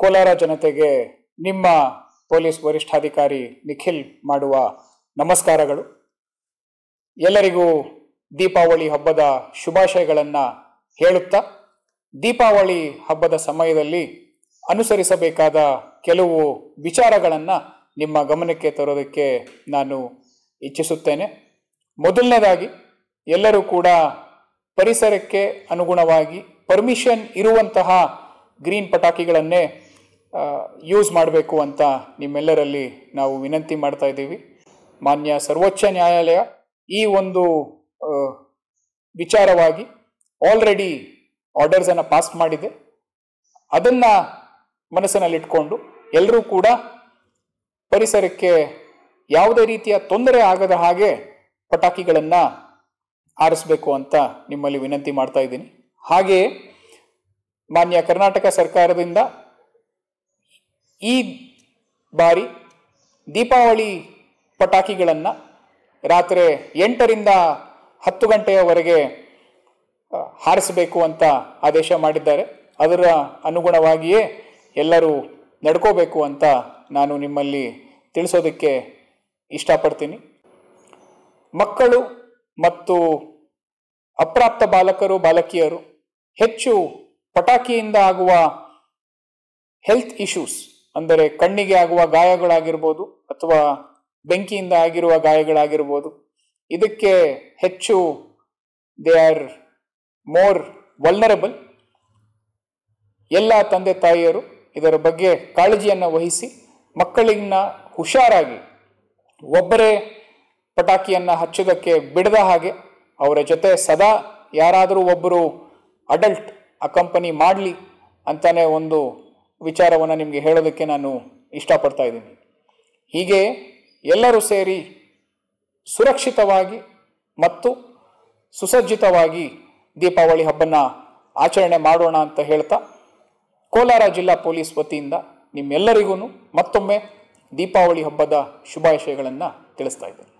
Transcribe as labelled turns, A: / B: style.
A: ಕೋಲಾರ ಜನತೆಗೆ ನಿಮ್ಮ ಪೊಲೀಸ್ ವರಿಷ್ಠಾಧಿಕಾರಿ ನಿಖಿಲ್ ಮಾಡುವ ನಮಸ್ಕಾರಗಳು ಎಲ್ಲರಿಗೂ ದೀಪಾವಳಿ ಹಬ್ಬದ ಶುಭಾಶಯಗಳನ್ನು ಹೇಳುತ್ತಾ ದೀಪಾವಳಿ ಹಬ್ಬದ ಸಮಯದಲ್ಲಿ ಅನುಸರಿಸಬೇಕಾದ ಕೆಲವು ವಿಚಾರಗಳನ್ನು ನಿಮ್ಮ ಗಮನಕ್ಕೆ ತರೋದಕ್ಕೆ ನಾನು ಇಚ್ಛಿಸುತ್ತೇನೆ ಮೊದಲನೇದಾಗಿ ಎಲ್ಲರೂ ಕೂಡ ಪರಿಸರಕ್ಕೆ ಅನುಗುಣವಾಗಿ ಪರ್ಮಿಷನ್ ಇರುವಂತಹ ಗ್ರೀನ್ ಪಟಾಕಿಗಳನ್ನೇ ಯೂಸ್ ಮಾಡಬೇಕು ಅಂತ ನಿಮ್ಮೆಲ್ಲರಲ್ಲಿ ನಾವು ವಿನಂತಿ ಮಾಡ್ತಾ ಇದ್ದೀವಿ ಮಾನ್ಯ ಸರ್ವೋಚ್ಚ ನ್ಯಾಯಾಲಯ ಈ ಒಂದು ಆ, ವಿಚಾರವಾಗಿ ಆಲ್ರೆಡಿ ಆರ್ಡರ್ಸನ್ನು ಪಾಸ್ ಮಾಡಿದೆ ಅದನ್ನು ಮನಸ್ಸಿನಲ್ಲಿಟ್ಕೊಂಡು ಎಲ್ಲರೂ ಕೂಡ ಪರಿಸರಕ್ಕೆ ಯಾವುದೇ ರೀತಿಯ ತೊಂದರೆ ಆಗದ ಹಾಗೆ ಪಟಾಕಿಗಳನ್ನು ಆರಿಸಬೇಕು ಅಂತ ನಿಮ್ಮಲ್ಲಿ ವಿನಂತಿ ಮಾಡ್ತಾ ಇದ್ದೀನಿ ಹಾಗೆಯೇ ಮಾನ್ಯ ಕರ್ನಾಟಕ ಸರ್ಕಾರದಿಂದ ಈ ಬಾರಿ ದೀಪಾವಳಿ ಪಟಾಕಿಗಳನ್ನು ರಾತ್ರಿ ಎಂಟರಿಂದ ಹತ್ತು ಗಂಟೆಯವರೆಗೆ ಆ, ಹಾರಿಸಬೇಕು ಅಂತ ಆದೇಶ ಮಾಡಿದ್ದಾರೆ ಅದರ ಅನುಗುಣವಾಗಿಯೇ ಎಲ್ಲರೂ ನಡ್ಕೋಬೇಕು ಅಂತ ನಾನು ನಿಮ್ಮಲ್ಲಿ ತಿಳಿಸೋದಕ್ಕೆ ಇಷ್ಟಪಡ್ತೀನಿ ಮಕ್ಕಳು ಮತ್ತು ಅಪ್ರಾಪ್ತ ಬಾಲಕರು ಬಾಲಕಿಯರು ಹೆಚ್ಚು ಪಟಾಕಿಯಿಂದ ಆಗುವ ಹೆಲ್ತ್ ಇಶ್ಯೂಸ್ ಅಂದರೆ ಕಣ್ಣಿಗೆ ಆಗುವ ಗಾಯಗಳಾಗಿರ್ಬೋದು ಅಥವಾ ಬೆಂಕಿಯಿಂದ ಆಗಿರುವ ಗಾಯಗಳಾಗಿರ್ಬೋದು ಇದಕ್ಕೆ ಹೆಚ್ಚು ದೇ ಆರ್ ಮೋರ್ ವಲ್ನರಬಲ್ ಎಲ್ಲ ತಂದೆ ತಾಯಿಯರು ಇದರ ಬಗ್ಗೆ ಕಾಳಜಿಯನ್ನು ವಹಿಸಿ ಮಕ್ಕಳಿನ ಹುಷಾರಾಗಿ ಒಬ್ಬರೇ ಪಟಾಕಿಯನ್ನು ಹಚ್ಚೋದಕ್ಕೆ ಬಿಡದ ಹಾಗೆ ಅವರ ಜೊತೆ ಸದಾ ಯಾರಾದರೂ ಒಬ್ಬರು ಅಡಲ್ಟ್ ಅಕಂಪನಿ ಮಾಡಲಿ ಅಂತಾನೆ ಒಂದು ವಿಚಾರವನ್ನು ನಿಮಗೆ ಹೇಳೋದಕ್ಕೆ ನಾನು ಇಷ್ಟಪಡ್ತಾ ಇದ್ದೀನಿ ಹೀಗೆ ಎಲ್ಲರೂ ಸೇರಿ ಸುರಕ್ಷಿತವಾಗಿ ಮತ್ತು ಸುಸಜ್ಜಿತವಾಗಿ ದೀಪಾವಳಿ ಹಬ್ಬನ ಆಚರಣೆ ಮಾಡೋಣ ಅಂತ ಹೇಳ್ತಾ ಕೋಲಾರ ಜಿಲ್ಲಾ ಪೊಲೀಸ್ ವತಿಯಿಂದ ನಿಮ್ಮೆಲ್ಲರಿಗೂ ಮತ್ತೊಮ್ಮೆ ದೀಪಾವಳಿ ಹಬ್ಬದ ಶುಭಾಶಯಗಳನ್ನು ತಿಳಿಸ್ತಾ ಇದ್ದೇನೆ